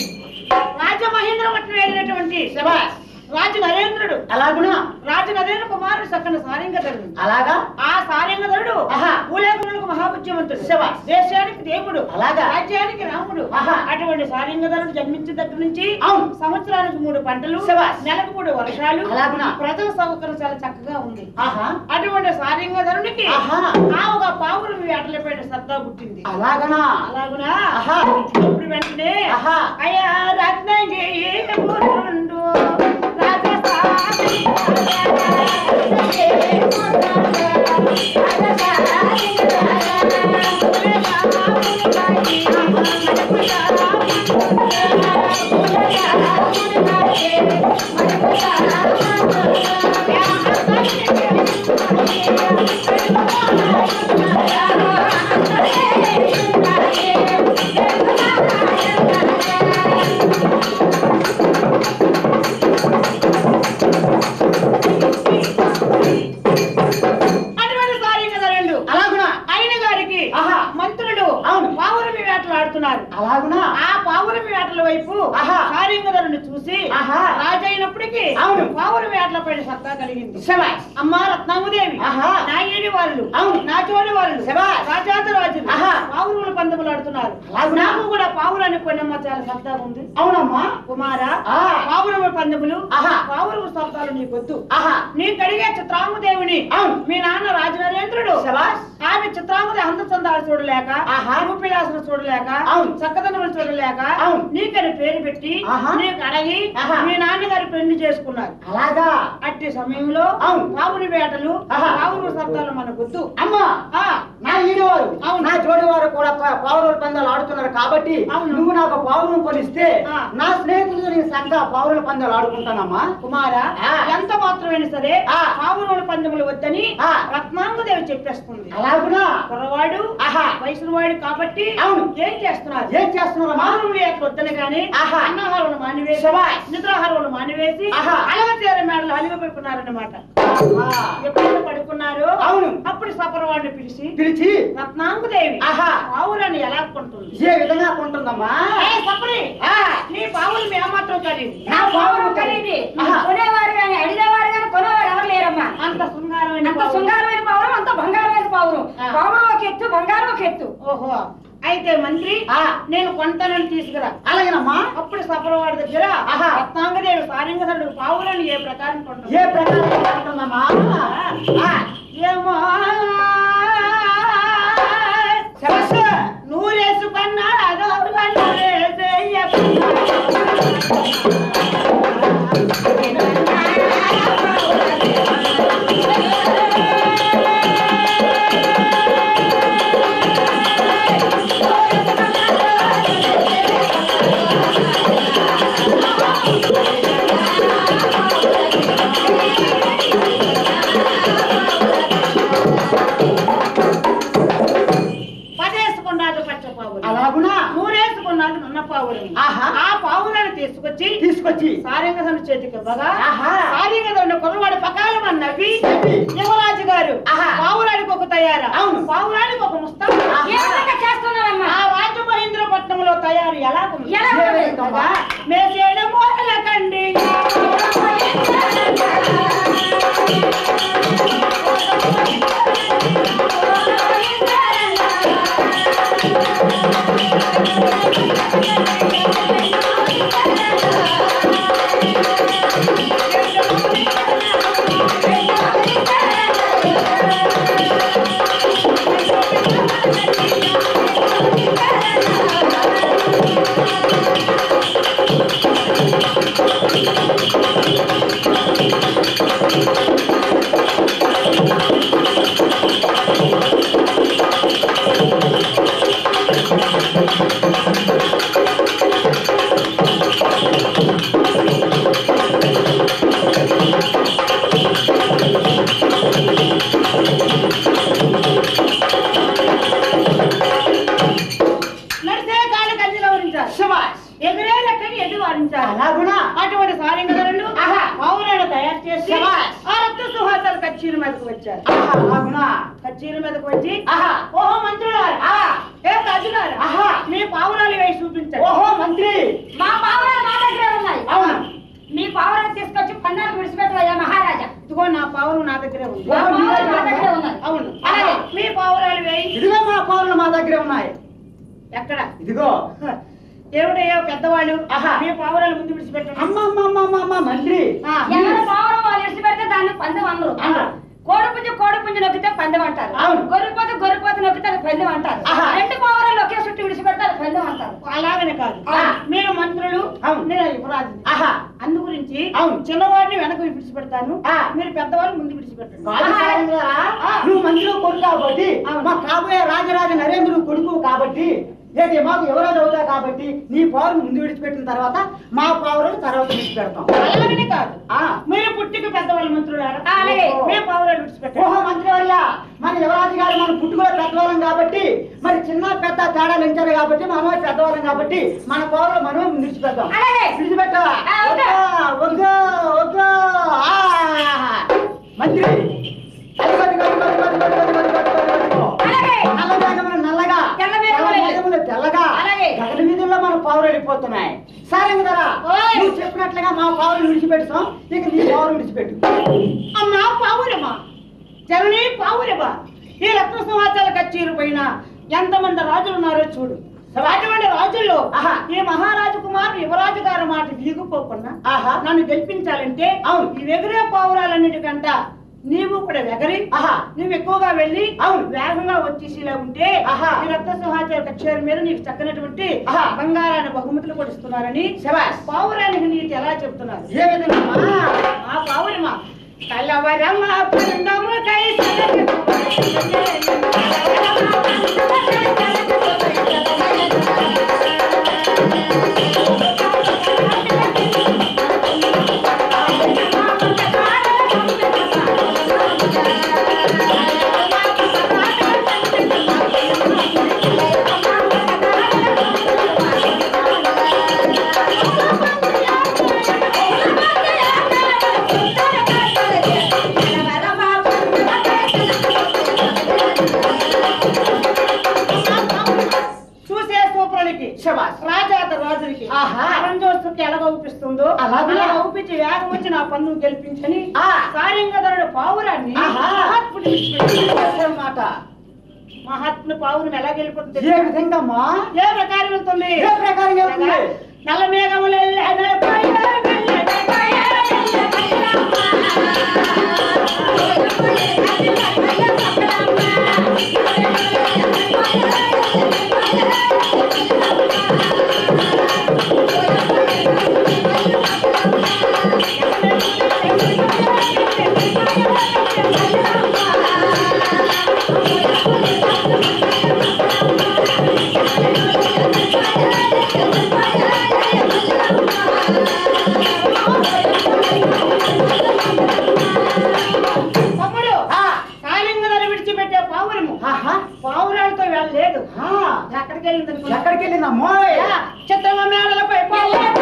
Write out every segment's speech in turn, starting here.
రాజమహేంద్రవట్నం వెళ్ళినటువంటి శబాష్ రాజు నరేంద్రుడు అలాగునా రాజు నరేంద్ర కుమారుడు సక్కన సారింగధరుడు అలాగా ఆ సారింగధరుడు ఆహా. భూలేఖనులకు మహాబుద్ధిమంతుడు శభాష్. దేశానికి దేవుడు అలాగా. రాజ్యానికి రాముడు ఆహా. అటువంటి సారింగధరుడు జన్మించిన దగ్గర నుంచి అవును. సంవత్సరానికి మూడు పంటలు శభాష్. నెలకు మూడు వర్షాలు అలాగునా. ప్రజల సౌకర్యం చాలా చక్కగా ఉంది ఆహా అటువంటి సారింగధరునికి ఆహా. ఆ ఒక పావురు వేటలపైన సత్తా పుట్టింది అలాగనా అలాగునా ఆహా. ఇప్పుడు వెంటనే ఆహా. అయ్యా రత్నగిరి పుత్రుండు రాజసాని అటువంటి సారింగధరుడు అలాగునా ఆయన గారికి ఆహా. మంత్రులు అవును. పావురమి వేటలు ఆడుతున్నారు అలాగునా ఆ పావురమి వేటల వైపు ఆహా. సారింగధరుని చూసి ఆహా. రాజైనప్పటికీ అవును. పావురమి వేటల పైన సత్తా కలిగింది శబాష్ అమ్మా రత్నాముదేవి ఆహా. నాగేడి వాళ్ళు అవును. నాచోడి వాళ్ళు శభాష్. రాజాత రాజులు ఆహా. పావురుల పందములు ఆడుతున్నారు అలాగునా? నాకు కూడా పావురాన్ని కొన్నమ్మ చాలా సత్తా ఉంది అవునమ్మా కుమారా ఆ. పావురమ పందములు ఆహా. పావురమ సొంతాలు నీకొద్దు ఆహా నీ కడిగే చిత్రాముదేవిని అవును. మీ నాన్న రాజనరేంద్రుడు శబాష్ ఆమె చిత్రాముది అందచందాలు చూడలేక ఆహా. రూపిలాసన చూడలేక అవును. చక్కదనములు చూడలేక అవును. నీకని పేరు పెట్టి ఆహా. నీకు అడగి ఆహా. మీ నాన్నగారు పెళ్లి చేసుకున్నారు అలాగా అట్టి సమయంలో అవును. పావుని వేటలు ఆహా. పావురు సత్తాలు మనకొద్దు అమ్మా ఆ, నా ఈడవారు అవును. నా జోడివారు కూడా పా- పావురుల పందాలు ఆడుతున్నారు కాబట్టి అవును. నువ్వు నాకు పావురం కొనిస్తే ఆ. నా స్నేహితులు నేను చక్కగా పావురుల పందాలు ఆడుకుంటానమ్మా కుమారా ఆ. ఎంత మాత్రమైనా సరే ఆ. పావురోడు పందెములు వద్దని ఆ. రత్నాంగదేవి చెప్పేస్తుంది అలాగునా కుర్రవాడు ఆహా వయసుల వాడు కాబట్టి అవును. ఏం చేస్తున్నారు ఏం చేస్తున్నారమ్మా మానవులు ఎట్లా వద్దని కానీ ఆహా. అన్నాహారాలు మానివేసి శభాష్. నిద్రాహారాలు మానివేసి ఆహా. అలగ తీర మేడలు అలిగ పెట్టుకున్నారన్నమాట ఆహా. ఎప్పుడైతే పడుకున్నారు అవును. అప్పుడు సపరవాడిని పిలిచి పిలిచి రత్నాంగుదేవి ఆహా పావురాన్ని ఎలా కొంటుంది ఏ విధంగా కొంటుందమ్మా ఏ సపరి ఆ, నీ పావులు మీ ఏమాత్రం ఖరీదు నా పావులు ఖరీదు. ఆహా. కొనేవారు కానీ అడిగేవారు కానీ కొనేవారు ఎవరు లేరమ్మా అంత శృంగారమైన అంత పావులు. శృంగారమైన పావురం అంత బంగారమైన పావురం ఆ. పావురం ఒక ఎత్తు బంగారం ఒక ఎత్తు ఓహో అయితే మంత్రి ఆ. నేను కొంటానని తీసుకురా అలాగేనమ్మా అప్పుడు సపరవాడి దగ్గర ఆహా. రత్నాంగదేవి సారంగధరుడు పావులను ఏ ప్రకారం కొంటాడు ఏ ప్రకారం కొంటుందమ్మా ఆ, ఏమో శభాష్. నూరేసుకున్నాడు పదేసుకున్నాడు పచ్చ పావులు అలాగునా నూరేసుకున్నాడు నున్న పావులు ఆహా. ఆ పావులను తీసుకొచ్చి తీసుకొచ్చి సారంగధను చేతికి ఇవ్వగా ఆహా. సారంగధను కొలవాడి పకాలమని నవ్వి నవ్వి. యువరాజు గారు ఆహా. పావురానికి ఒక తయారు అవును. పావురానికి ఒక ముస్తాబు ఆహా. ఏ విధంగా చేస్తున్నారమ్మా ఆ రాజమహేంద్రపట్నంలో తయారు ఎలా ఉంది ఎలా ఏ ఉంది? విధంగా? మేసేడు మూలకండి నడిచే కాళ్ళు కన్నీలో వరించారు శభాష్. ఎగిరే లెక్కని ఎటు వారించారు అలాగునా అటువంటి సారింగలను ఆహా. పౌరాలు తయారు చేసి శభాష్. ఆ రక్త సుహాసాలు కచ్చీల మీదకు వచ్చారు ఆహా, అలాగునా కచ్చీల మీదకు వచ్చి ఆహా. ఓహో మంత్రులారు ఆ, ఏ రాజుగారు ఆహా. మీ పావురాలు వేసి చూపించారు ఓహో మంత్రి మా ఉంది మా పావురం మా దగ్గరే ఉన్నది అవును అలాగే. మీ పావురాలు వేయి ఇదిగో మా పౌరులు మా దగ్గర ఉన్నాయి ఎక్కడ ఇదిగో ఏమిటయ్యో పెద్దవాళ్ళు ఆహా. మీ పావురాలు ముందు విడిచిపెట్టండి అమ్మ అమ్మ అమ్మ అమ్మ అమ్మ మంత్రి ఆ, ఎవరు పావురం వాళ్ళు ఇడిచి పెడితే దాన్ని పందెం అనరు ఆహా. కోడి పుంజు కోడి పుంజు నొక్కితే పందెం అంటారు అవును. గొర్రెపోతు గొర్రెపోతు నొక్కితే అది పందెం అంటారు ఆహా. రెండు పావురాలు ఒకే చుట్టూ విడిచి పెడితే అది పందెం అంటారు అలాగనే కాదు ఆ. మీరు మంత్రులు అవును. నేను యువరాజు ఆహా అందు గురించి అవును. చిన్నవాడిని వెనక విడిచిపెడతాను ఆ. మీరు పెద్దవాళ్ళు ముందు విడిచిపెట్టండి కాదు సారంగా, నువ్వు మంత్రిలో కొడుకు కాబట్టి అవును. మా కాబోయే రాజరాజ నరేంద్రుడు కొడుకు కాబట్టి ఏంటి మాకు యువరాజు అవుతావు కాబట్టి నీ పౌరులు ముందు విడిచిపెట్టిన తర్వాత మా పౌరులు తర్వాత విడిచిపెడతాం అలాగనే కాదు ఆ. మీరు పుట్టిక పెద్దవాళ్ళు మంత్రులు ఆ, అలాగే. మీ పావురాలు విడిచిపెట్టండి ఓహో మంత్రి వల్ల మన యువరాజు గారు మన పుట్టుకలో పెద్దవాళ్ళం కాబట్టి మరి చిన్న పెద్ద తేడా పెంచారు కాబట్టి మనమే పెద్దవాళ్ళం కాబట్టి మన పౌరులు మనమే ముందు విడిచిపెడతాం అలాగే. విడిచిపెట్టవా ఆ, వద్దు. వద్దు వద్దు ఆ. మంత్రి అదిగో, అదిగో, అదిగో, అదిగో, అదిగో, అదిగో, అదిగో, అదిగో, అదిగో, అదిగో. అలాగే. నల్ల మేఘములు నల్లగా తెల్ల మేఘములు తెల్ల మేఘములు తెల్లగా అలాగే. గగన వీధుల్లో మన పౌరులు వెళ్ళిపోతున్నాయి సరే కదా ఓయ్. నువ్వు చెప్పినట్లుగా మా పౌరులు విడిచిపెడతాం ఇక నీ పౌరులు విడిచిపెట్టు అమ్మా పావురమా జనని పావురమా ఈ రత్న సంవత్సరాల కచ్చేరు పైన ఎంతమంది రాజులు ఉన్నారో చూడు అటువంటి రాజుల్లో ఆహా. ఈ మహారాజు కుమారుడు యువరాజు గారి మాట వీగిపోకుండా ఆహా నన్ను గెలిపించాలంటే అవును. ఈ వెగిరే పావురాలన్నిటికంట నీవు కూడా వెగరి ఆహా నువ్వు ఎక్కువగా వెళ్ళి అవును. వేగంగా వచ్చేసిలా ఉంటే ఆహా. ఈ రత్న సింహాచార కచేరి మీద నీకు చక్కనటువంటి ఆహా. బంగారాన్ని బహుమతులు కూడా ఇస్తున్నారని శబాష్ పావురానికి నీకు ఎలా చెప్తున్నారు ఏ విధంగా ఆ పావురమా కలవరమ బృందము కై చూసే సూపరునికి శబాష్ రాజాత రాజునికి ఆహా. అరంజోత్సవకి ఎలా ఊపిస్తుందో అలాగే. అలా ఊపించి వేగం వచ్చి నా పన్ను గెలిపించని ఆ. సారింగధరుడు పావురాన్ని ఆహా. మహాత్ముడి విడిచిపెట్టాడు. మాట మహాత్ముని పావురం ఎలా గెలిపోతుంది ఏ విధంగా అమ్మా ఏ ప్రకారం వెళ్తుంది ఏ ప్రకారంగా వెళ్తుంది? నల్ల మేఘములు తమ్ముడు ఆ. కాళింగధర విడిచిపెట్టే పావురము ఆహా పావురాలతో వెళ్ళలేదు ఆ. ఎక్కడికి వెళ్ళింది అనుకున్నా? ఎక్కడికి వెళ్ళిందమ్మోయ్ యా, చిత్తమ్మ మేడలపై పావురం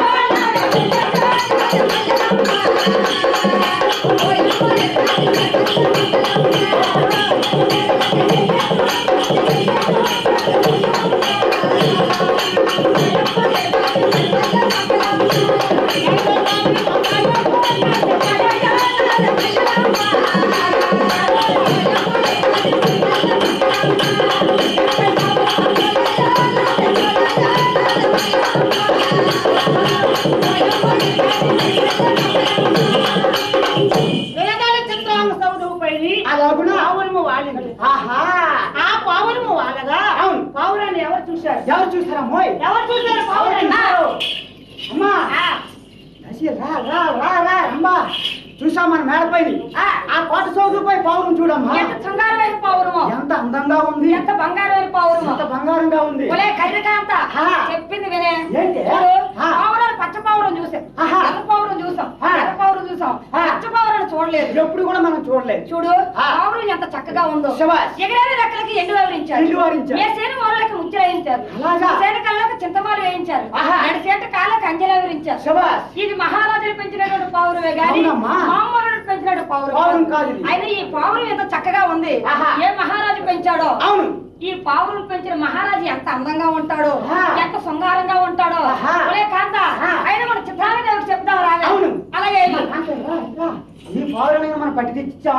వినదాల చిత్రాంగ సౌధము పైని అలాగునా? పావురము వాలింది ఆహా ఆ పావురము వాలగా అవును. పావురాన్ని ఎవరు చూశారు ఎవరు చూసారమ్మోయ్ ఎవరు చూశారు పావురాన్ని అమ్మా ఆ, నసి రా రా రా రా అమ్మా చూసా మన మేడపైని ఆ. ఆ కోట సోదుపై పౌరం చూడమ్మా ఎంత శృంగారమైన పౌరము ఎంత అందంగా ఉంది ఎంత బంగారమైన పౌరము ఎంత బంగారంగా ఉంది ఒలే కర్రకాంత ఆ. చెప్పింది వినే ఏంటి? చూడు, ఆ. పావురాలు పచ్చ పావురం చూసాం ఆహా. ఎర్ర పావురం చూసాం ఆ. ఎర్ర పావురం చూసాం ఆ. పచ్చ పావురం చూడలేదు ఎప్పుడు కూడా మనం చూడలేదు చూడు ఆ. పావురం ఎంత చక్కగా ఉందో శభాష్. ఎగరేని రెక్కలకి ఎండు వివరించారు ఎండు వివరించారు. ఏ సేను మూలలకి ముచ్చ వేయించారు అలాగా? సేను కళ్ళకి చింతమాలు వేయించారు ఆహా. నడి సేట కాళ్ళకి అంజల వివరించారు శబాష్ ఇది మహారాజులు పెంచినటువంటి పావురమే గాని అవునమ్మా. మామూలు పెంచినటువంటి పావురం పావురం కాదు ఇది. అయినా ఈ పావురం ఎంత చక్కగా ఉంది ఆహా. ఏ మహారాజు పెంచాడో అవును ఈ పావురం పెంచిన మహారాజు ఎంత అందంగా ఉంటాడో ఆ. ఎంత శృంగారంగా ఉంటాడో ఆహా. ఒలే కాంత ఆ. అయినా మన చిత్రాంగదేవికి చెప్తాం రావే అవును. అలాగే వెళ్ళు. అంటే రా, రా. ఈ పౌరమైన మనం పట్టి తెచ్చిచ్చామా ఆ.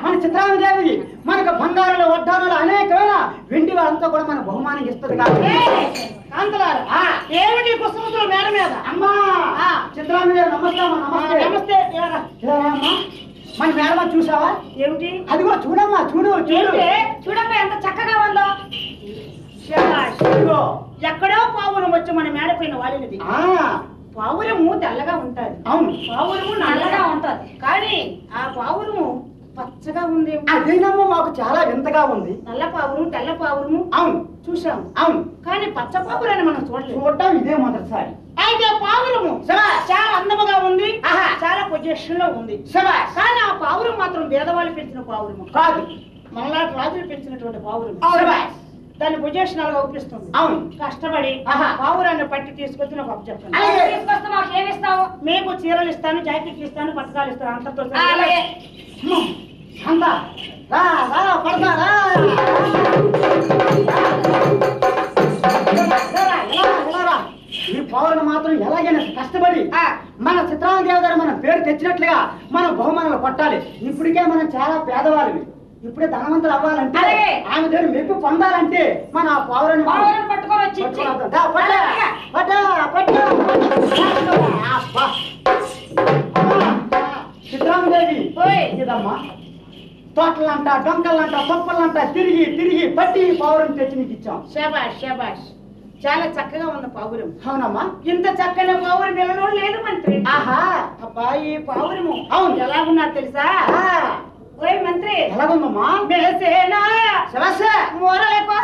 మన చిత్రాంగదేవి మనకు బంగారాలు వడ్డానాలు అనేకమైన వెండి వాళ్ళంతా కూడా మన బహుమానం ఇస్తుంది కాబట్టి కాంతలారా ఆ. ఏమిటి పుస్తకముల మేడ మీద అమ్మా ఆ. చిత్రాంగదేవి నమస్తే అమ్మా, ఆ, నమస్తే నమస్తే ఏరా. ఇలా రా అమ్మా మన మేడమా చూసావా ఏమిటి అదిగో చూడమ్మా చూడు చూడు ఏమిటి? చూడమ్మా ఎంత చక్కగా ఉందో శభాష్. ఇదిగో. ఎక్కడో పావురం వచ్చి మన మేడ పైన వాలినది ఆ, పావురము తెల్లగా ఉంటది అవును పావురము నల్లగా నల్లగా ఉంటది కానీ ఆ పావురము పచ్చగా ఉంది అదేనమ్మా మాకు చాలా వింతగా ఉంది నల్ల పావురం తెల్ల పావురము అవును చూసాం అవును కానీ పచ్చ పావురాన్ని మనం చూడలేదు చూడటం ఇదే మొదటిసారి అయితే పావురము శభాష్. చాలా అందముగా ఉంది ఆహా. చాలా పొజిషన్ లో ఉంది శభాష్. కానీ ఆ పావురం మాత్రం పేదవాళ్ళు పెంచిన పావురము కాదు మనలాంటి రాజులు పెంచినటువంటి పావురం శభాష్. దాన్ని పొజిషన్ గా ఒప్పిస్తుంది అవును కష్టపడి ఆహా. పావురాన్ని పట్టి తీసుకొచ్చి నాకు అప్పు చెప్పండి అలాగే. తీసుకొస్తే మాకు ఏమి ఇస్తావు మీకు చీరలు ఇస్తాను జాకెట్లు ఇస్తాను పథకాలు ఇస్తాను అంతతో ఆ, అలాగే అమ్మో, శాంత రా రా పడతా రా రా, ఇలా, ఇలా రా. ఈ పౌరులు మాత్రం ఎలాగైనా కష్టపడి ఆ. మన చిత్రాంగదేవి గారు మన పేరు తెచ్చినట్లుగా మనం బహుమానాలు కొట్టాలి ఇప్పటికే మనం చాలా పేదవాళ్ళవి ఇప్పుడే ధనవంతులు అవ్వాలంటే అలాగే. ఆమె దగ్గర మెప్పు పొందాలంటే మన ఆ పౌరుని పావులను పట్టుకొని వచ్చి ఇచ్చి. చిత్రాంగదేవి ఓయ్. ఇదమ్మా తోటలంట డొంకలంట తొప్పలంట తిరిగి తిరిగి పట్టి పౌరం తెచ్చి నీకు ఇచ్చాం శబాష్ శబాష్ చాలా చక్కగా ఉన్న పావురం అవునమ్మా ఇంత చక్కని పావురం పిల్లలు లేదు మంత్రి ఆహా అబ్బా ఈ పావురము అవును. ఎలా ఉన్నారు తెలుసా ఆ, ఓయ్ మంత్రి ఎలాగుందమ్మా మెసేనా శివశ మొరలెకో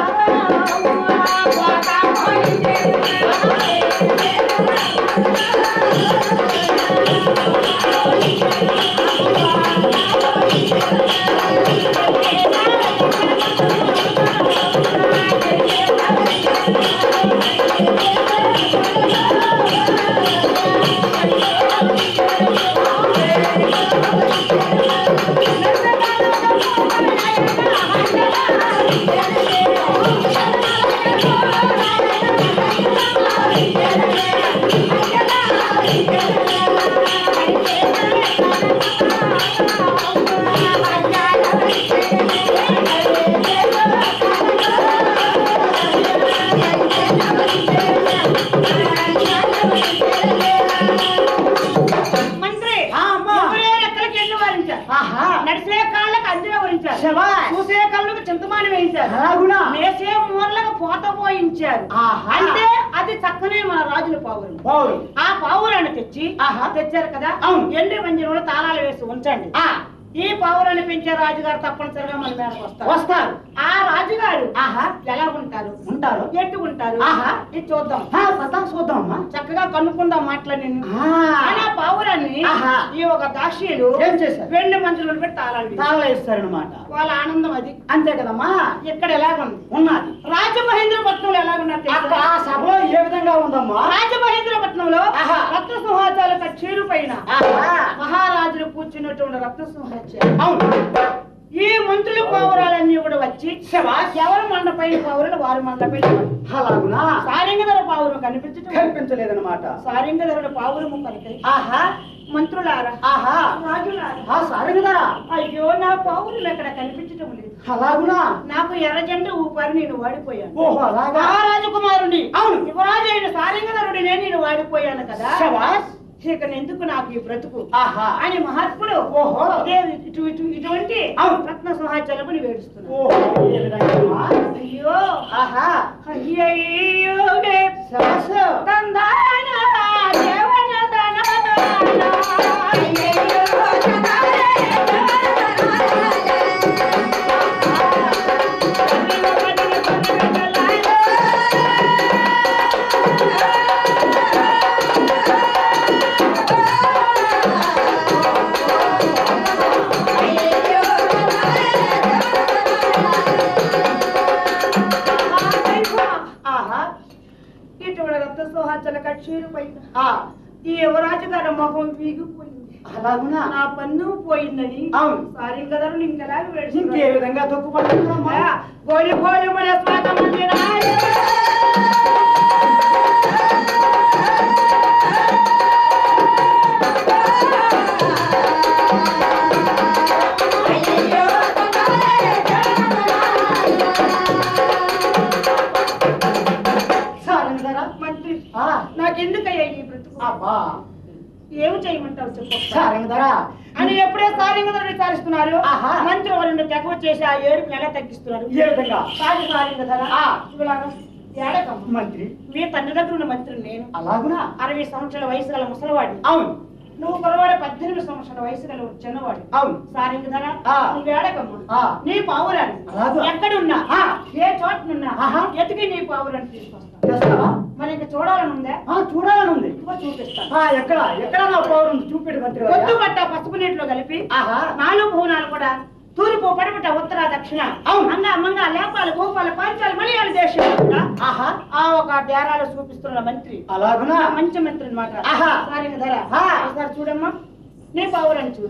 మంత్రి ఆ, అమ్మా. ఎప్పుడే రెక్కలకి ఎన్ని వారించారు ఆహా నడిచే కాళ్ళకి అంజన వరించారు శభాష్. చూసే కళ్ళకు చింతమాని వేయించారు అలాగునా మేసే మూరలకు పోత పోయించారు ఆహా. అంటే అది చక్కనే మన రాజుల పావురం పౌరు ఆ పావురాన్ని తెచ్చి ఆహా. తెచ్చారు కదా అవును. ఎండి మంజంలో తాళాలు వేసి ఉంచండి ఆ, ఈ పావురాన్ని పెంచే రాజుగారు తప్పనిసరిగా మన మేడకు వస్తారు వస్తారు ఆ రాజుగారు ఆహా ఎలా ఉంటారు ఉంటారు ఎట్టు ఉంటారు ఆహా. ఇది చూద్దాం ఆ, పద్దాం చూద్దామమ్మా చక్కగా కనుక్కుందాం మాట్లాడి ఆ, కానీ ఆ పావురాన్ని ఆహా. ఈ ఒక దాక్షియులు ఏం చేశారు వెండి మంచులో పెట్టి తాళాలు వేశారు. తాళ ఇస్తారనమాట వాళ్ళ ఆనందం అది అంతే కదమ్మా ఇక్కడ ఎలాగుంది ఉన్నది రాజమహేంద్రపట్నంలో ఎలాగున్నారు అక్క తెలుసా? ఆ సభలో ఏ విధంగా ఉందమ్మా రాజమహేంద్రపట్నంలో ఆహా. రత్న సింహాచాల చీరు పైన ఆహా. మహారాజులు కూర్చున్నటువంటి రత్న సింహాచారం అవును ఈ మంత్రుల పావురాలన్నీ కూడా వచ్చి శభాష్. ఎవరు మండ పైన పావురాలు వారు మండ పైన అలాగునా సారింగధర పావురం కనిపించటం కనిపించలేదన్నమాట సారింగధరుడు పావురము కనుక ఆహా మంత్రులారా ఆహా రాజులారా ఆ సారంగదరా అయ్యో నా పావురం ఎక్కడ కనిపించటం లేదు అలాగునా నాకు ఎర్రజెండ ఊపారి నేను వాడిపోయాను ఓహో అలాగా మహారాజకుమారుని అవును. యువరాజు అయిన సారంగధరుడినే నేను వాడిపోయాను కదా శభాష్. ఇక ఎందుకు నాకు ఈ బ్రతుకు ఆహా అని మహాత్ముడు ఓహో. ఇదే ఇటు ఇటు ఇటువంటి అవును. రత్న సహాచలముని వేడుస్తున్నాడు ఓహో ఏ విధంగా అయ్యో ఆహా అయ్యయ్యో నే శభాష్. తందాన దేవన దనన అయ్యయ్యో ఆహా ఇటువంటి రక్త సోహాచల కక్షీరు పైన ఆ ఈ యువరాజు గారి మొహం వీగిపోయింది అలాగునా నా పన్ను పోయిందని అవును. సారీ కదరు ఇంకెలా ఇంకే విధంగా తొక్కుపడుతుందమ్మా గోలి గోలి మన స్వాత మందిరాయ ఆ నాకెందుకయ్యా ఈ బ్రతుకు అబ్బా ఏమి చేయమంటావు చెప్పు సారంగధర అని ఎప్పుడే సారింగధర విచారిస్తున్నారు ఆహా. మంత్రి వారిని తెగవ చేసి ఆ ఏడుపు ఎలా తగ్గిస్తున్నారు ఏ విధంగా కాదు సారింగధర ఆ. ఏడకమ్మ మంత్రి మీ తండ్రి దగ్గర ఉన్న మంత్రి నేను అలాగునా అరవై సంవత్సరాల వయసు గల ముసలివాడి అవును నువ్వు కురవాడే పద్దెనిమిది సంవత్సరాల వయసు గల చిన్నవాడు అవును సారింగధర ఆ. నువ్వు ఏడకమ్మ ఆ. నీ పావురాన్ని అలాగా. ఎక్కడున్నా ఆ. ఏ చోటనున్నా ఆహా. ఎతికి నీ పావురాన్ని తీసుకొస్తాను చేస్తావా మరి ఇంక చూడాలని ఉందా ఆ, చూడాలని ఉంది ఇదిగో చూపిస్తాను ఆ, ఎక్కడ ఎక్కడ నా పౌరం చూపెడు మంత్రి వర్య. పొద్దు పట్ట పసుపు నీటిలో కలిపి ఆహా నాలుగు భువనాలు కూడా తూర్పు పడమట ఉత్తర దక్షిణ అవును. అంగ మంగ లేపాలు గోపాల పాంచాలు మలయాళ దేశం కూడా ఆహా ఆ ఒక డేరాలో చూపిస్తున్న మంత్రి అలాగునా మంచి మంత్రి అనమాట ఆహా. ధర ఆ. ఒకసారి చూడమ్మా నీ పావురని చూడు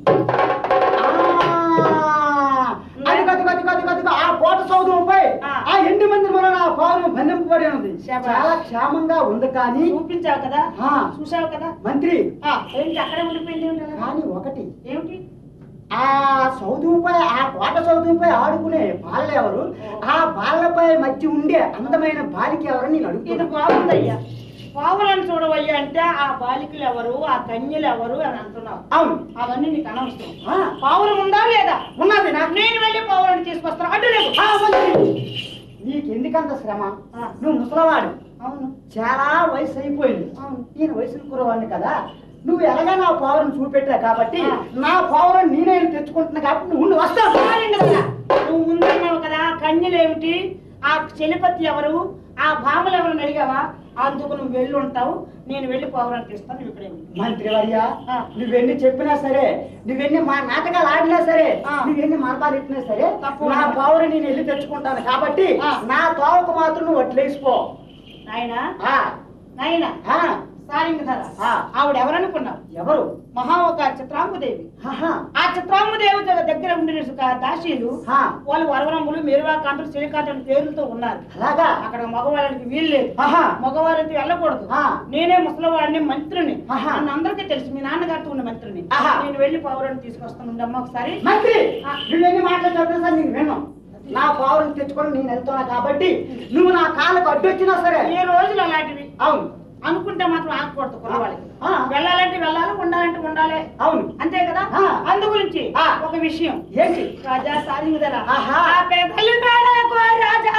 అది గది గది గది గది ఆ కోట సౌధంపై ఆ. ఆ ఎండు మంది మన నా పౌరం బంధింపబడి ఉంది శభాష్. చాలా క్షేమంగా ఉంది కానీ చూపించావు కదా ఆ. చూసావు కదా మంత్రి ఆ, ఏంటి అక్కడే ఉండిపోయింది ఏంటి అలా? కానీ ఒకటి ఏమిటి ఆ సౌధంపై ఆ కోట సౌధంపై ఆడుకునే బాలలు ఎవరు ఆ బాలపై మధ్య ఉండే అందమైన బాలిక ఎవరు నేను ఇది అడుగుతున్నాను బాగుందయ్యా పావులను చూడవయ్యా అంటే ఆ బాలికలు ఎవరు ఆ కన్యలు ఎవరు అని అంటున్నావు అవును అవన్నీ నీకు అనవసరం ఆ, పావురం ఉందా లేదా ఉన్నది నాకు నేను వెళ్ళి పావురాన్ని తీసుకొస్తాను అడ్డు లేదు ఆ, మంత్రి నీకెందుకంత శ్రమ ఆ. నువ్వు ముసలవాడు అవును చాలా వయసు అయిపోయింది అవును నేను వయసును కురవాడిని కదా నువ్వు ఎలాగా నా పౌరం చూపెట్టా కాబట్టి ఆ. నా పౌరం నేనే తెచ్చుకుంటున్నా కాబట్టి నువ్వు ఉండి వస్తావు చాలండి కదా. నువ్వు ముందన్నావు కదా కన్యలు ఏమిటి ఆ చెలిపతి ఎవరు ఆ భామలు ఎవరు అడిగావా అందుకు నువ్వు వెళ్ళి ఉంటావు నేను వెళ్ళి పావురాన్ని తీస్తాను నువ్వు ఇక్కడే ఉండు. మంత్రివర్య ఆ. నువ్వెన్ని చెప్పినా సరే నువ్వెన్ని మా నాటకాలు ఆడినా సరే ఆ. నువ్వెన్ని మనపాలు ఇచ్చినా సరే తప్పు నా ఉండదు. పౌరం నేను వెళ్ళి తెచ్చుకుంటాను కాబట్టి ఆ. నా తోవకు మాత్రం నువ్వు అట్లేసిపో నాయనా ఆ, నాయనా ఆ, సారింగధర ఆ. ఆవిడ ఎవరనుకున్నావు ఎవరు మహా ఒక చిత్రాంగుదేవి ఆహా, ఆ చిత్రాంగుదేవి దగ్గ- దగ్గర ఉండిన ఒక దాసీలు ఆ, వాళ్ళు వరవరములు మెరువాకాంతులు శ్రీకాంతులు పేర్లతో ఉన్నారు అలాగా అక్కడ మగవాళ్ళకి వీలు లేదు ఆహా, మగవారైతే వెళ్ళకూడదు ఆ. నేనే ముసలివాడిని మంత్రిని ఆహా. నన్ను అందరికీ తెలుసు మీ నాన్నగారితో ఉన్న మంత్రిని ఆహా. నేను వెళ్ళి పౌరాన్ని తీసుకొస్తాను ఉండమ్మా ఒకసారి మంత్రి ఆ. నువ్వెన్ని మాటలు చెప్పినా సరే నేను విన్నాను నా పౌరం తెచ్చుకొని నేను వెళ్తున్నా కాబట్టి నువ్వు నా కాళ్ళకు అడ్డొచ్చినా సరే ఈ రోజులు అలాంటివి అవును అనుకుంటే మాత్రం ఆగకూడదు కుర్రవాళ్ళకి ఆ. వెళ్ళాలంటే వెళ్ళాలి ఉండాలంటే ఉండాలి అవును అంతే కదా ఆ. అందు గురించి ఆ. ఒక విషయం ఏంటి రాజా సారింగదరా ఆహా. ఆ పెదలు మేడకో రాజా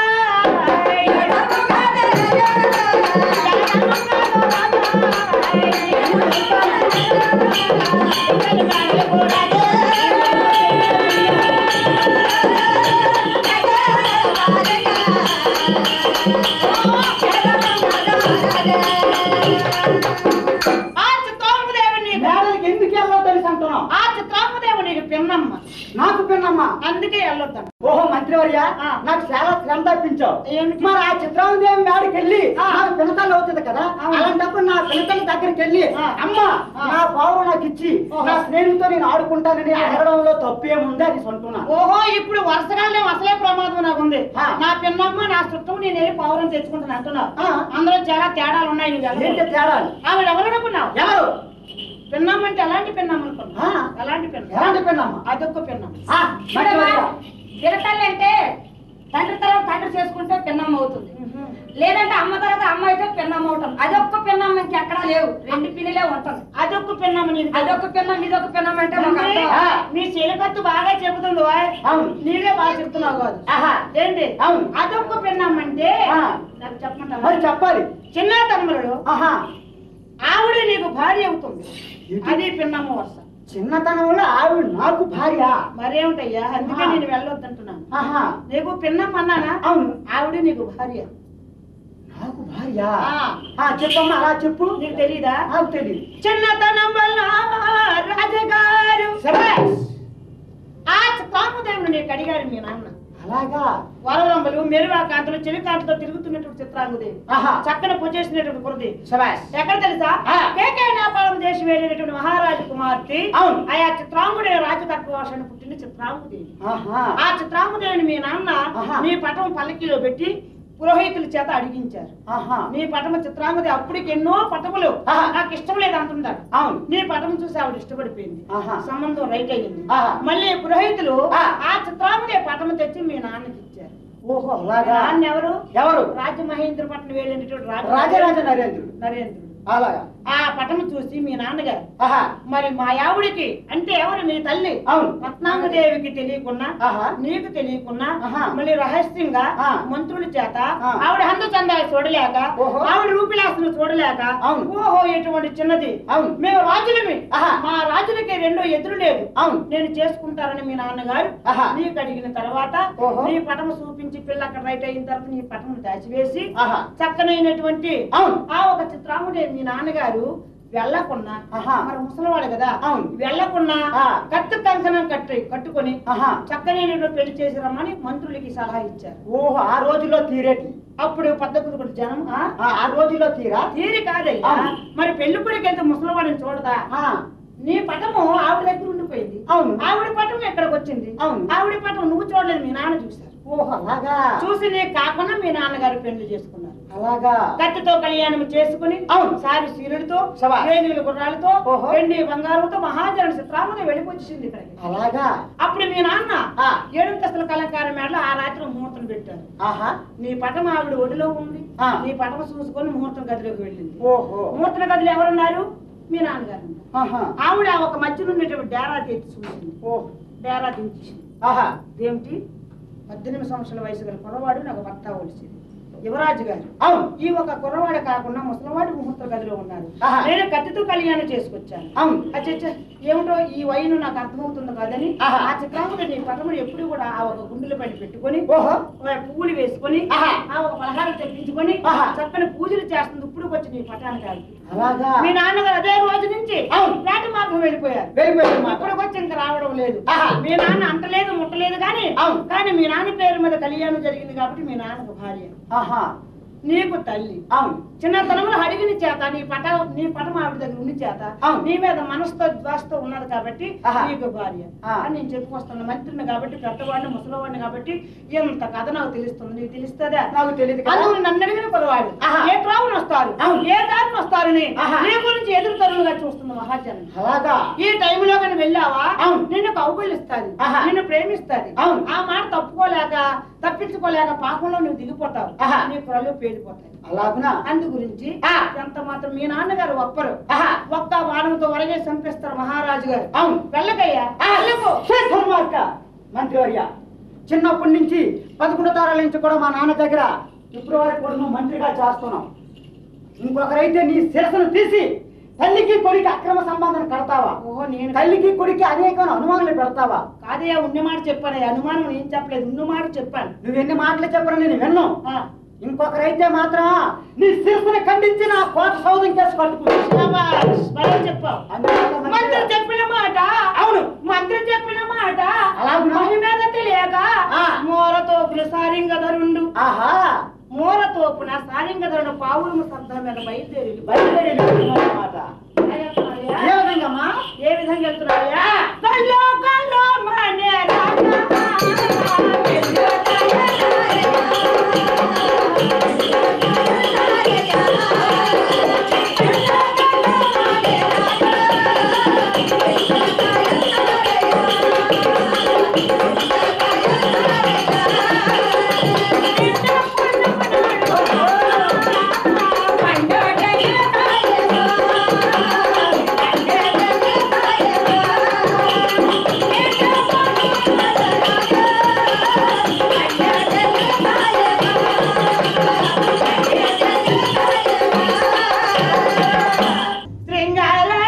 ఆ చిత్రాంగుదేవి నీకు మేడలకి ఎందుకు వెళ్ళో తెలుసు అంటున్నావు ఆ చిత్రాంగుదేవి నీకు పిన్నమ్మ నాకు పిన్నమ్మా అందుకే వెళ్ళొద్దాను ఓహో మంత్రివర్య ఆ. నాకు చాలా శ్రమ తప్పించావు ఏమిటి? మరి ఆ చిత్రాందేవి మేడకి వెళ్ళి ఆ. నాకు పినతల్లి అవుతుంది కదా అవును. అలాంటప్పుడు నా పినతల్లి దగ్గరికి వెళ్ళి ఆ. అమ్మ ఆ. నా పౌరం నాకు ఇచ్చి ఓహో. నా స్నేహితుతో నేను ఆడుకుంటానని అడగడంలో తప్పేముంది అని అంటున్నా ఓహో ఇప్పుడు వరుసగానే అసలే ప్రమాదం నాకు ఉంది ఆ. నా పిన్నమ్మ నా చుట్టం నేను వెళ్ళి పౌరం తెచ్చుకుంటాను అంటున్నావు ఆ. అందులో చాలా తేడాలు ఉన్నాయి నువ్వు ఏంటి వెళ్ళకూడదు. తేడాలు ఆవిడ ఎవరు అనుకున్నావు ఎవరు పిన్నమ్మ అంటే ఎలాంటి పిన్నమ్మ అనుకున్నావు ఆ. ఎలాంటి పిన్నమ్మ ఎలాంటి పిన్నమ్మ అదొక్క పిన్నమ్మ ఆ, మంత్రివర్య. తిరతల్లి అంటే తండ్రి తర్వాత తండ్రి చేసుకుంటే పిన్నమ్మ అవుతుంది లేదంటే అమ్మ తర్వాత అమ్మ అయితే పిన్నమ్మ అవుతుంది అదొక్క పిన్నమ్మ ఇంకెక్కడా లేవు రెండు పిల్లలే ఉంటుంది అదొక్క పిన్నమ్మ నీకు అదొక పిన్నం ఇదొక పిన్నం అంటే మాకు అంటే అర్థం. ఆ. నీ చెలికత్తు బాగా చెబుతుంది వాయ్. అవును నీవే బాగా చెప్తున్నావు కాదు ఆహా ఏంటి అవును అదొక్క పిన్నమ్మ అంటే ఆ. నాకు మరి చెప్పమంటావా చెప్పాలి చిన్నతనములలో ఆహా ఆవిడ నీకు భార్య అవుతుంది ఏంటి? అది పిన్నమ్మ వరుస చిన్నతనంలో ఆవిడ నాకు భార్య మరేమిటయ్యా అందుకే ఆ. నేను వెళ్ళొద్దంటున్నాను ఆహా నీకు పిన్నమ్మ అన్నానా అవును ఆవిడ నీకు భార్య నాకు భార్య ఆ. ఆ, చెప్పమ్మా అలా చెప్పు నీకు తెలీదా నాకు తెలియదు చిన్నతనం వల్ల రాజగారు శభాష్. ఆ తాముదేవుడు నీకు అడిగాడు మీ నాన్న అలాగా వరరంబలు మెరువాకాంతలు చెలికాంతతో తిరుగుతున్నటువంటి చిత్రాంగుదేవి ఆహా చక్కన పూజేసినటువంటి కురది శభాష్. ఎక్కడ తెలుసా ఆ. కేకే నేపాళం దేశం వెళ్ళినటువంటి మహారాజు కుమార్తె అవును. ఆయా చిత్రాంగుడే రాజకర్పవాసాన్ని పుట్టిన చిత్రాంగుదేవి ఆహా ఆ చిత్రాంగుదేవిని మీ నాన్న ఆహా. నీ పటం పల్లకిలో పెట్టి పురోహితుల చేత అడిగించారు ఆహా నీ పటమ చిత్రాంగుది అప్పటికి ఎన్నో పటములు ఆహా. నాకు ఇష్టం లేదు అంటున్నాడు అవును నీ పటం చూసి ఆవిడ ఇష్టపడిపోయింది ఆహా. సంబంధం రైట్ అయ్యింది ఆహా. మళ్ళీ పురోహితులు ఆ. ఆ చిత్రాముదే పటము తెచ్చి మీ నాన్నకి ఇచ్చారు ఓహో అలాగా నాన్న ఎవరు ఎవరు రాజమహేంద్రపట్నం వెళ్ళినటువంటి రాజు రాజరాజ నరేంద్రుడు నరేంద్రుడు అలాగా ఆ పటం చూసి మీ నాన్నగారు ఆహా మరి మా ఆవిడికి అంటే ఎవరు మీ తల్లి అవును రత్నాంగదేవికి తెలియకున్నా ఆహా నీకు తెలియకున్నా ఆహా. మళ్ళీ రహస్యంగా ఆ. మంత్రుల చేత ఆ. ఆవిడ హంద చందాలు చూడలేక ఓహో. ఆవిడ రూపిలాసను చూడలేక అవును. ఓహో ఎటువంటి చిన్నది అవును మేము రాజులమి ఆహా. మా రాజులకి రెండో ఎదురు లేదు అవును నేను చేసుకుంటానని మీ నాన్నగారు ఆహా. నీకు అడిగిన తర్వాత ఓహో. నీ పటము చూపించి పిల్ల అక్కడ రైట్ అయిన తర్వాత నీ పటము దాచివేసి ఆహా చక్కనైనటువంటి అవును ఆ ఒక చిత్రాముడే మీ నాన్నగారు వెళ్ళకున్నా ఆహా. మరి ముసలివాడు కదా అవును. వెళ్ళకున్నా ఆ. కట్టు కంకణం కట్టి కట్టుకొని ఆహా చక్కనైనటువంటి పెళ్లి చేసి రమ్మని మంత్రులకి సలహా ఇచ్చారు ఓహో ఆ రోజుల్లో తీరేటి అప్పుడు పద్ధతులు కూడా జనం ఆ, ఆ ఆ రోజుల్లో తీరా తీరి కాదయ్యా అవును. మరి పెళ్లి కొడుకు వెళ్తే ముసలివాడిని చూడదా ఆ, నీ పటము ఆవిడ దగ్గర ఉండిపోయింది అవును ఆవిడ పటం ఎక్కడికి వచ్చింది అవును. ఆవిడ పటం నువ్వు చూడలేదు మీ నాన్న చూశారు ఓహో అలాగా చూసి నీకు కాకుండా మీ నాన్నగారు పెళ్లి చేసుకున్నారు అలాగా కత్తితో కళ్యాణం చేసుకుని అవును. సారి సీరుడితో శభాష్. వేణువుల గుర్రాలతో ఓహో. వెండి బంగారంతో మహాజన చిత్రాముగా వెళ్ళిపోయింది ఇక్కడికి అలాగా అప్పుడు మీ నాన్న ఆ. ఏడు దశల కలంకారం మేడలో ఆ రాత్రి ముహూర్తం పెట్టారు ఆహా నీ పటం ఆవిడ ఒడిలో ఉంది ఆ. నీ పటం చూసుకొని ముహూర్తం గదిలోకి వెళ్ళింది ఓహో ముహూర్తం గదిలో ఎవరున్నారు మీ నాన్నగారు ఉన్నారు. ఆహా ఆవిడ ఒక మధ్యలో ఉన్నటువంటి డేరా తెచ్చి చూసింది ఓ డేరా దించేసింది ఆహా ఇదేమిటి పద్దెనిమిది సంవత్సరాల వయసు గల కుర్రవాడు నాకు భర్త ఒలిసింది యువరాజు గారు అవును ఈ ఒక కుర్రవాడు కాకుండా ముసలివాడు ముహూర్త గదిలో ఉన్నారు ఆహా. నేను కత్తితో కళ్యాణం చేసుకొచ్చాను అవును అచ్చచ్చ ఏమిటో ఈ వైన్ నాకు అర్థమవుతుంది కాదని ఆహా. ఆ చిత్రాముడు నీ పటముడు ఎప్పుడు కూడా ఆ ఒక గుండెల పైన పెట్టుకొని ఓహో ఒక పువ్వులు వేసుకొని ఆహా. ఆ ఒక పలహారం తెప్పించుకొని ఆహా. చక్కని పూజలు చేస్తుంది ఇప్పుడు వచ్చి నీ పటానికి ఆగి. అలాగా మీ నాన్నగారు అదే రోజు నుంచి అవును. వేట మార్గం వెళ్ళిపోయారు వెళ్ళిపోయింది మాట ఇప్పుడు వచ్చి ఇంకా రావడం లేదు ఆహా. మీ నాన్న అంటలేదు ముట్టలేదు కానీ అవును. కానీ మీ నాన్న పేరు మీద కళ్యాణం జరిగింది కాబట్టి మీ నాన్నకు భార్య ఆహా నీకు తల్లి అవును చిన్నతనంలో అడిగిన చేత నీ పట నీ పటం ఆవిడ దగ్గర ఉండి చేత అవును. నీ మీద మనసుతో ద్వాసతో ఉన్నది కాబట్టి ఆహా. నీకు భార్య ఆ. అని నేను చెప్పుకొస్తున్నా మంత్రిని కాబట్టి పెద్దవాడిని ముసలివాడిని కాబట్టి ఇంత కథ నాకు తెలుస్తుంది నీకు తెలుస్తుందా నాకు తెలియదు కదా అందుకు నన్ను అడిగిన కొలవాడు ఆహా. ఏ త్రావును వస్తారు అవును. ఏ దారిని వస్తారని ఆహా. నీ గురించి ఎదురు తరులుగా చూస్తుంది మహాజనం అలాగా ఈ టైంలో కానీ వెళ్ళావా అవును. నిన్ను కౌగులిస్తాది ఆహా. నిన్ను ప్రేమిస్తాది అవును. ఆ మాట తప్పుకోలేక తప్పించుకోలేక పాపంలో నువ్వు దిగిపోతావు ఆహా. నీ కురలు పేలిపోతాయి అలాగునా అందు గురించి ఆ. ఎంత మాత్రం మీ నాన్నగారు ఒప్పరు ఆహా ఒక్క బాణంతో వరగే చంపిస్తారు మహారాజు గారు అవును వెళ్ళకయ్యా ఆ, వెళ్ళకు. దుర్మార్గ మంత్రివర్య చిన్నప్పటి నుంచి పదకొండు తరాల నుంచి కూడా మా నాన్న దగ్గర ఇప్పుడు వరకు కూడా నువ్వు మంత్రిగా చేస్తున్నావు ఇంకొకరైతే నీ శిరస్సును తీసి తల్లికి కొడుకు అక్రమ సంబంధం కడతావా ఓహో నేను తల్లికి కొడుకు అనేకమైన అనుమానాలు పెడతావా కాదయ్యా ఉన్న మాట చెప్పాను అనుమానం ఏం చెప్పలేదు ఉన్న మాట చెప్పాను నువ్వు ఎన్ని మాటలు చెప్పరు నేను విన్ను ఆ. ఇంకొకరైతే మాత్రం నీ శిరస్సును ఖండించి నా కోట సౌదం కేసు కట్టుకుంటా శభాష్, భలే చెప్పావు మంత్రి మంత్రి చెప్పిన మాట అవును మంత్రి చెప్పిన మాట అలాగునా? మహిమేద తెలియక ఆ. మూరతోపున సారింగధరుండు ఆహా మూరతోపున సారింగధరుడు పావులు శబ్దం మీద బయలుదేరి బయలుదేరి మాట ఏ విధంగా అమ్మా ఏ విధంగా వెళ్తున్నాయా కల్లో కల్లో మనే రాజా శృంగారే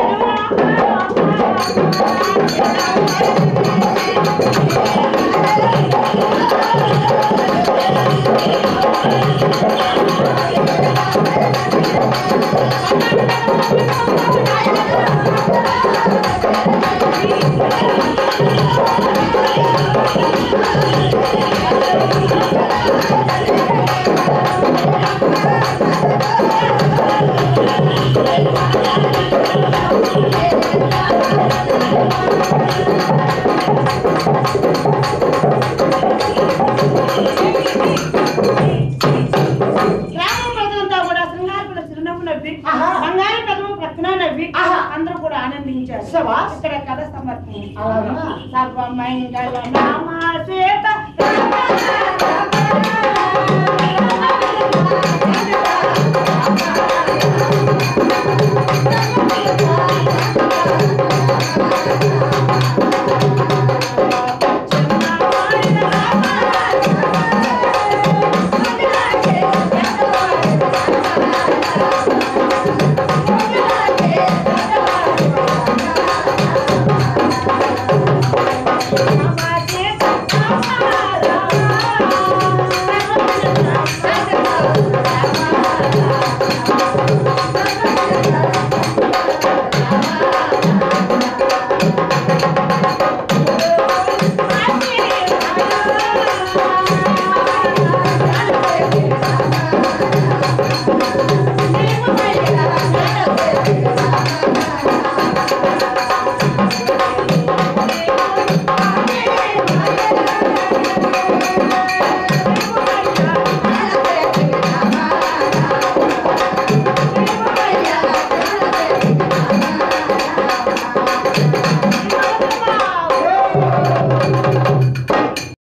గ్రామం ప్రజలంతా కూడా శృంగారకుల చిరునవ్వు నవ్వి ఆహా. బంగారు కథము ప్రక్కన నవ్వి ఆహా. అందరూ కూడా ఆనందించారు శభాష్. ఇక్కడ కథ సమర్పణ అలాగా? సర్వమంగళ నామ సీత